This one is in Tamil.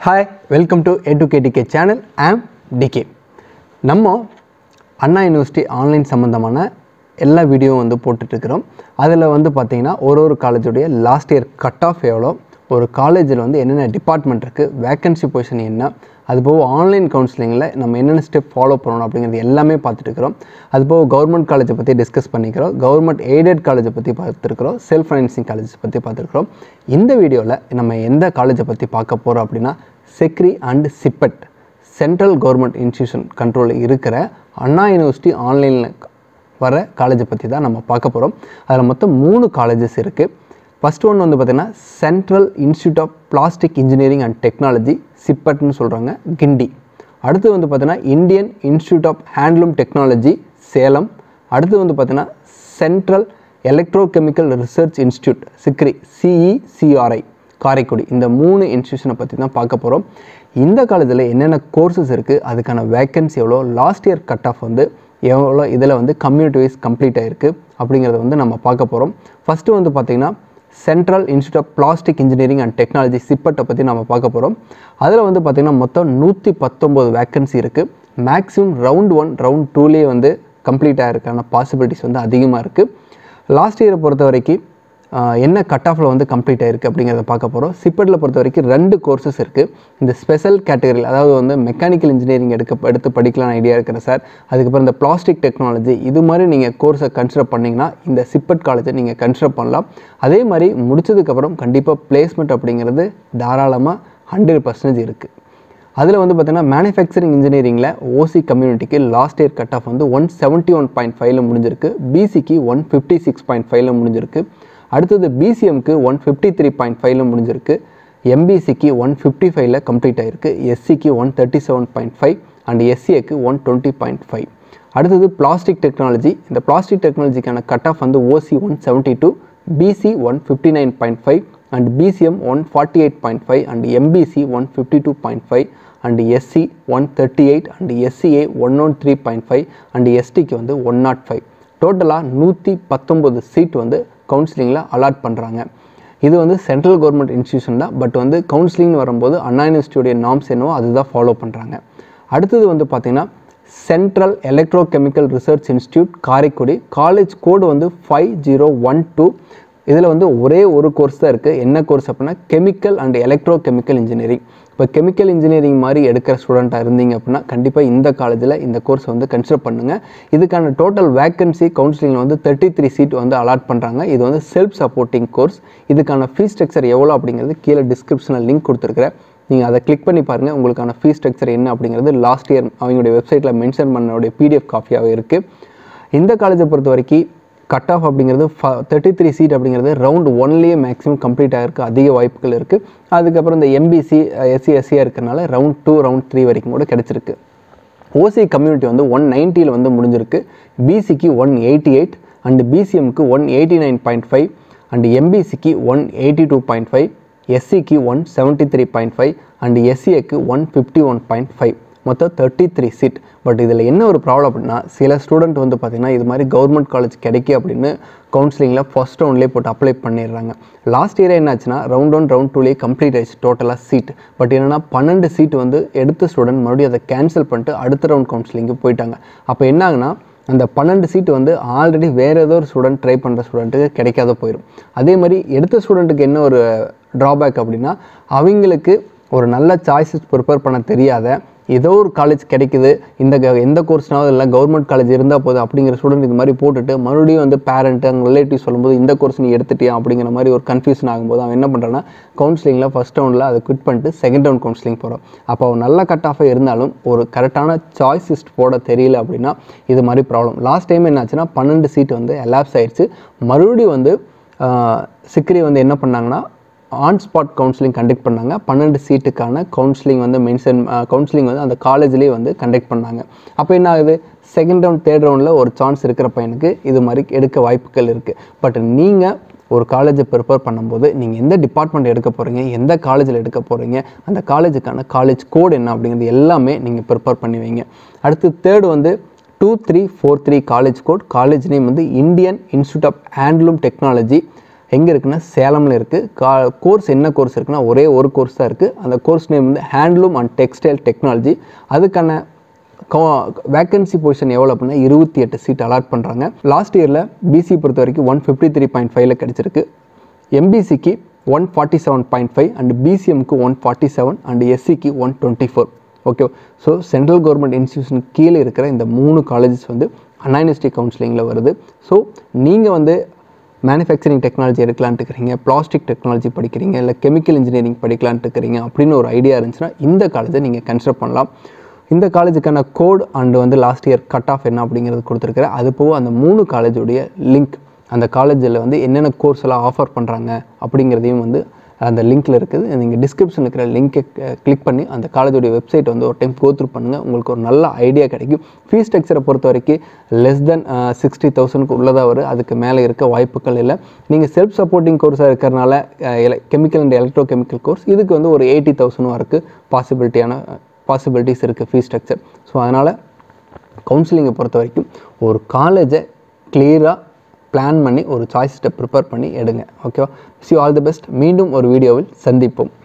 hi welcome to educaTK channel ஆம் டிகே நம்ம அண்ணா யூனிவர்சிட்டி ஆன்லைன் சம்மந்தமான எல்லா வீடியோவும் வந்து போட்டுட்ருக்குறோம் அதில் வந்து பார்த்திங்கன்னா ஒரு ஒரு காலேஜுடைய லாஸ்ட் இயர் கட் ஆஃப் எவ்வளோ ஒரு காலேஜில் வந்து என்னென்ன டிபார்ட்மெண்ட் இருக்குது வேக்கன்சி பொசிஷன் என்ன அதுபோக ஆன்லைன் கவுன்சிலிங்கில் நம்ம என்னென்ன ஸ்டெப் ஃபாலோ பண்ணணும் அப்படிங்கிறது எல்லாமே பார்த்துட்டு இருக்கிறோம் அதுபோக கவர்மெண்ட் காலேஜை பற்றி டிஸ்கஸ் பண்ணிக்கிறோம் கவர்மெண்ட் எய்டட் காலேஜை பற்றி பார்த்துருக்குறோம் செல்ஃப் ஃபைனான்சிங் காலேஜஸ் பற்றி பார்த்துருக்குறோம் இந்த வீடியோவில் நம்ம எந்த காலேஜை பற்றி பார்க்க போகிறோம் அப்படின்னா CECRI and CIPET central government institution கண்ட்ரோலில் இருக்கிற அண்ணா யூனிவர்சிட்டி ஆன்லைனில் வர காலேஜை பற்றி தான் நம்ம பார்க்க போகிறோம் அதில் மொத்தம் மூணு காலேஜஸ் இருக்குது ஃபஸ்ட் ஒன் வந்து பார்த்திங்கன்னா central institute of plastic engineering and technology சிப்பட்னு சொல்கிறாங்க கிண்டி அடுத்து வந்து பார்த்தீங்கன்னா Indian institute of handloom technology Salem அடுத்து வந்து பார்த்தீங்கன்னா central electrochemical research institute CECRI CECRI Karaikudi இந்த மூணு இன்ஸ்டியூஷனை பற்றி தான் பார்க்க போகிறோம் இந்த காலேஜில் என்னென்ன கோர்சஸ் இருக்குது அதுக்கான வேக்கன்சி எவ்வளோ லாஸ்ட் இயர் கட் ஆஃப் வந்து எவ்வளோ இதில் வந்து கம்யூனிட்டி வைஸ் கம்ப்ளீட் ஆகிருக்கு அப்படிங்கிறத வந்து நம்ம பார்க்க போகிறோம் ஃபஸ்ட்டு வந்து பார்த்திங்கன்னா central institute of plastic engineering and technology சிப்பட்டை பற்றி நம்ம பார்க்க போகிறோம் அதில் வந்து பார்த்திங்கன்னா மொத்தம் நூற்றி பத்தொம்போது வேக்கன்சி இருக்குது மேக்ஸிமம் ரவுண்ட் ஒன் ரவுண்ட் டூலேயே வந்து கம்ப்ளீட் ஆகிறதுக்கான பாசிபிலிட்டிஸ் வந்து அதிகமாக இருக்குது லாஸ்ட் இயரை பொறுத்த வரைக்கும் ஆஹ், என்ன கட் ஆஃபில் வந்து கம்ப்ளீட் ஆயிருக்கு அப்படிங்கிறத பார்க்க போகிறோம் சிப்பட்டில் பொறுத்த வரைக்கும் ரெண்டு கோர்சஸ் இருக்குது இந்த ஸ்பெஷல் கேட்டகரியில் அதாவது வந்து மெக்கானிக்கல் இன்ஜினியரிங் எடுக்க எடுத்து படிக்கலாம்னு ஐடியா இருக்கிறேன் சார் அதுக்கப்புறம் இந்த பிளாஸ்டிக் டெக்னாலஜி இது மாதிரி நீங்கள் கோர்ஸை கன்சிடர் பண்ணிங்கன்னா இந்த சிப்பட் காலேஜை நீங்கள் கன்சிடர் பண்ணலாம் அதே மாதிரி முடிச்சதுக்கப்புறம் கண்டிப்பாக பிளேஸ்மெண்ட் அப்படிங்கிறது தாராளமாக ஹண்ட்ரட் பர்சன்டேஜ் இருக்குது அதில் வந்து பார்த்தீங்கன்னா மேனுஃபேக்சரிங் இன்ஜினியரிங்கில் ஓசி கம்யூனிட்டிக்கு லாஸ்ட் இயர் கட் ஆஃப் வந்து ஒன் செவன்ட்டி ஒன் பாயிண்ட் ஃபைவ்ல முடிஞ்சிருக்கு பிசிக்கு ஒன் ஃபிஃப்டி சிக்ஸ் பாயிண்ட் ஃபைவ்ல முடிஞ்சிருக்கு அடுத்தது பிசிஎம்க்கு ஒன் ஃபிஃப்டி த்ரீ பாயிண்ட் ஃபைவ்ல முடிஞ்சிருக்கு எம்பிசிக்கு ஒன் ஃபிஃப்டி ஃபைவ்ல கம்ப்ளீட் ஆயிருக்கு எஸ்சிக்கு one thirty seven point five and எஸ்சிஏக்கு ஒன் டுவெண்ட்டி பாயிண்ட் ஃபைவ் அடுத்தது பிளாஸ்டிக் டெக்னாலஜி இந்த பிளாஸ்டிக் டெக்னாலஜிக்கான கட் ஆஃப் வந்து OC one seventy two BC one fifty nine point five and BCM one forty eight point five and MBC one fifty two point five and SC one thirty eight and SCA one one three point five and எஸ்டிக்கு வந்து ஒன் நாட் ஃபைவ் டோட்டலாக நூற்றி பத்தொம்பது சீட் வந்து கவுன்சிலிங்கில் அலாட் பண்ணுறாங்க இது வந்து சென்ட்ரல் கவர்மெண்ட் இன்ஸ்டியூஷன் தான் பட் வந்து கவுன்சிலிங்னு வரும்போது அண்ணா யூனிவர்சிட்டியோடைய நார்ம்ஸ் என்னவோ அதுதான் ஃபாலோ பண்ணுறாங்க அடுத்தது வந்து பார்த்திங்கன்னா central electrochemical research institute Karaikudi college code வந்து ஃபைவ் ஜீரோ ஒன் டூ இதில் வந்து ஒரே ஒரு கோர்ஸ் தான் இருக்குது என்ன கோர்ஸ் அப்படின்னா chemical and electro chemical engineering இப்போ கெமிக்கல் இன்ஜினியரிங் மாதிரி எடுக்கிற ஸ்டூடெண்ட்டாக இருந்தீங்க அப்படின்னா கண்டிப்பாக இந்த காலேஜில் இந்த கோர்ஸ் வந்து கன்சிடர் பண்ணுங்கள் இதுக்கான டோட்டல் வேக்கன்சி கவுன்சிலிங்கில் வந்து தேர்ட்டி த்ரீ சீட் வந்து அலாட் பண்ணுறாங்க இது வந்து செல்ஃப் சப்போர்ட்டிங் கோர்ஸ் இதுக்கான ஃபீஸ் ஸ்ட்ரக்சர் எவ்வளோ அப்படிங்கிறது கீழே டிஸ்கிரிப்ஷனில் லிங்க் கொடுத்துருக்குறேன் நீங்கள் அதை கிளிக் பண்ணி பாருங்கள் உங்களுக்கான ஃபீஸ் ஸ்ட்ரக்சர் என்ன அப்படிங்கிறது லாஸ்ட் இயர் அவங்களுடைய வெப்சைட்டில் மென்ஷன் பண்ணோடைய பிடிஎஃப் காஃபியாகவே இருக்குது இந்த காலேஜை பொறுத்த வரைக்கும் கட் ஆஃப் அப்படிங்கிறது தேர்ட்டி த்ரீ சீட் அப்படிங்கிறது ரவுண்ட் ஒன்லேயே மேக்ஸிமம் கம்ப்ளீட் ஆகிருக்கு அதிக வாய்ப்புகள் இருக்குது அதுக்கப்புறம் இந்த எம்பிசி எஸ்சி எஸ்சியாக இருக்கிறனால ரவுண்ட் டூ ரவுண்ட் த்ரீ வரைக்கும் கூட கிடச்சிருக்கு ஓசி கம்யூனிட்டி வந்து ஒன் நைன்ட்டியில் வந்து முடிஞ்சிருக்கு பிசிக்கு ஒன் எயிட்டி எயிட் அண்ட் பிசிஎம்க்கு one eighty nine point five and எம்பிசிக்கு one eighty two point five எஸ்சிக்கு one seventy three point five and எஸ்சிஏக்கு one fifty one point five மொத்தம் தேர்ட்டி த்ரீ சீட் பட் இதில் என்ன ஒரு ப்ராப்ளம் அப்படின்னா சில ஸ்டூடெண்ட் வந்து பார்த்திங்கன்னா இது மாதிரி கவர்மெண்ட் காலேஜ் கிடைக்கு அப்படின்னு கவுன்சிலிங்கில் ஃபஸ்ட் ரவுண்ட்லேயே போட்டு அப்ளை பண்ணிடுறாங்க லாஸ்ட் இயர் என்னாச்சுன்னா ரவுண்ட் ஒன் ரவுண்ட் டூலேயே கம்ப்ளீட் ஆயிடுச்சு டோட்டலாக சீட் பட் என்னென்னா பன்னெண்டு சீட் வந்து எடுத்த ஸ்டூடெண்ட் மறுபடியும் அதை கேன்சல் பண்ணிட்டு அடுத்த ரவுண்ட் கவுன்சிலிங்கு போயிட்டாங்க அப்போ என்ன ஆகுனா அந்த பன்னெண்டு சீட்டு வந்து ஆல்ரெடி வேறு ஏதோ ஒரு ஸ்டூடெண்ட் ட்ரை பண்ணுற ஸ்டூடெண்ட்டுக்கு கிடைக்காத போயிடும் அதே மாதிரி எடுத்த ஸ்டூடெண்ட்டுக்கு என்ன ஒரு ட்ராபேக் அப்படின்னா அவங்களுக்கு ஒரு நல்ல சாய்ஸஸ் ப்ரிப்பேர் பண்ண தெரியாத ஏதோ ஒரு காலேஜ் கிடைக்குது இந்த க- எந்த கோர்ஸ்னாவது இல்லை கவர்மெண்ட் காலேஜ் இருந்தால் போதும் அப்படிங்கிற ஸ்டூடெண்ட் இது மாதிரி போட்டுட்டு மறுபடியும் வந்து பேரண்ட் அங்கே ரிலேட்டிவ் சொல்லும்போது இந்த கோர்ஸ் நீ எடுத்துட்டியா அப்படிங்கிற மாதிரி ஒரு கன்ஃபியூஷன் ஆகும்போது அவன் என்ன பண்ணுறான்னா கவுன்சிலிங்கில் ஃபஸ்ட் ரவுண்டில் அதை குவிட் பண்ணிட்டு செகண்ட் ரவுண்ட் கவுன்சிலிங் போகிறான் அப்போ அவன் நல்ல கட் ஆஃபாக இருந்தாலும் ஒரு கரெக்டான சாய்ஸ் லிஸ்ட் போட தெரியல அப்படின்னா இது மாதிரி ப்ராப்ளம் லாஸ்ட் டைம் என்னாச்சுன்னா பன்னெண்டு சீட் வந்து எலாப்ஸ் ஆயிடுச்சு மறுபடியும் வந்து ஆஹ், சிக்ரி வந்து என்ன பண்ணாங்கன்னா ஆன் ஸ்பாட் கவுன்சிலிங் கண்டக்ட் பண்ணாங்க பன்னெண்டு சீட்டுக்கான கவுன்சிலிங் வந்து மென்ஷன் கவுன்சிலிங் வந்து அந்த காலேஜ்லேயே வந்து கண்டக்ட் பண்ணாங்க அப்போ என்ன ஆகுது செகண்ட் ரவுண்ட் தேர்ட் ரவுண்டில் ஒரு சான்ஸ் இருக்கிற பையனுக்கு இது மாதிரி எடுக்க வாய்ப்புகள் இருக்குது பட் நீங்கள் ஒரு காலேஜை ப்ரிப்பேர் பண்ணும்போது நீங்கள் எந்த டிபார்ட்மெண்ட் எடுக்க போகிறீங்க எந்த காலேஜில் எடுக்க போகிறீங்க அந்த காலேஜுக்கான காலேஜ் கோட் என்ன அப்படிங்கிறது எல்லாமே நீங்கள் ப்ரிப்பேர் பண்ணி வைங்க அடுத்து தேர்ட் வந்து two three four three college code college name வந்து Indian institute of handloom technology எங்கே இருக்குன்னா சேலமில் இருக்குது கா கோர்ஸ் என்ன கோர்ஸ் இருக்குன்னா ஒரே ஒரு கோர்ஸ் தான் இருக்குது அந்த கோர்ஸ் நேம் வந்து ஹேண்ட்லூம் அண்ட் டெக்ஸ்டைல் டெக்னாலஜி அதுக்கான வேக்கன்சி பொசிஷன் எவ்வளோ அப்படின்னா இருபத்தி எட்டு சீட் அலாட் பண்ணுறாங்க லாஸ்ட் இயரில் பிசி பொறுத்த வரைக்கும் ஒன் ஃபிஃப்டி த்ரீ பாயிண்ட் ஃபைவ்ல கிடச்சிருக்கு எம்பிசிக்கு one forty seven point five and பிசிஎம்க்கு ஒன் ஃபார்ட்டி செவன் அண்ட் எஸ்சிக்கு one twenty four okay so central government institution கீழே இருக்கிற இந்த மூணு காலேஜஸ் வந்து அண்ணா யூனிவர்சிட்டி கவுன்சிலிங்கில் வருது ஸோ நீங்கள் வந்து மேனுஃபேக்சரிங் டெக்னாலஜி எடுக்கலான்ட்டு இருக்கிறீங்க பிளாஸ்டிக் டெக்னாலஜி படிக்கிறீங்க இல்லை கெமிக்கல் இன்ஜினியரிங் படிக்கலான்ட்டு இருக்கிறீங்க அப்படின்னு ஒரு ஐடியா இருந்துச்சுன்னா இந்த காலேஜை நீங்கள் கன்சிடர் பண்ணலாம் இந்த காலேஜுக்கான கோட் அண்டு வந்து லாஸ்ட் இயர் கட் ஆஃப் என்ன அப்படிங்கிறது கொடுத்துருக்குறேன் அது போக அந்த மூணு காலேஜுடைய லிங்க் அந்த காலேஜில் வந்து என்னென்ன கோர்ஸ் எல்லாம் ஆஃபர் பண்ணுறாங்க அப்படிங்கிறதையும் வந்து அந்த லிங்க்கில் இருக்குது நீங்கள் டிஸ்கிரிப்ஷன் இருக்கிற லிங்க்கை கிளிக் பண்ணி அந்த காலேஜோடைய வெப்சைட் வந்து ஒரு டைம் கோத்ரூ பண்ணுங்கள் உங்களுக்கு ஒரு நல்ல ஐடியா கிடைக்கும் ஃபீஸ் ஸ்ட்ரக்சரை பொறுத்த வரைக்கும் லெஸ் தென் சிக்ஸ்டி தௌசண்ட்க்கு உள்ளதாக வரும் அதுக்கு மேலே இருக்க வாய்ப்புகள் இல்லை நீங்கள் செல்ஃப் சப்போர்ட்டிங் கோர்ஸாக இருக்கிறனால chemical and electro chemical course இதுக்கு வந்து ஒரு எயிட்டி தௌசண்ட் வரைக்கும் பாசிபிலிட்டியான பாசிபிலிட்டிஸ் இருக்குது ஃபீஸ் ஸ்ட்ரக்சர் ஸோ அதனால் கவுன்சிலிங்கை பொறுத்த வரைக்கும் ஒரு காலேஜை கிளியராக பிளான் பண்ணி ஒரு சாய்ஸ் ஸ்டெப் ப்ரிப்பேர் பண்ணி எடுங்க ஓகேவா சி ஆல் தி பெஸ்ட் மீண்டும் ஒரு வீடியோவில் சந்திப்போம்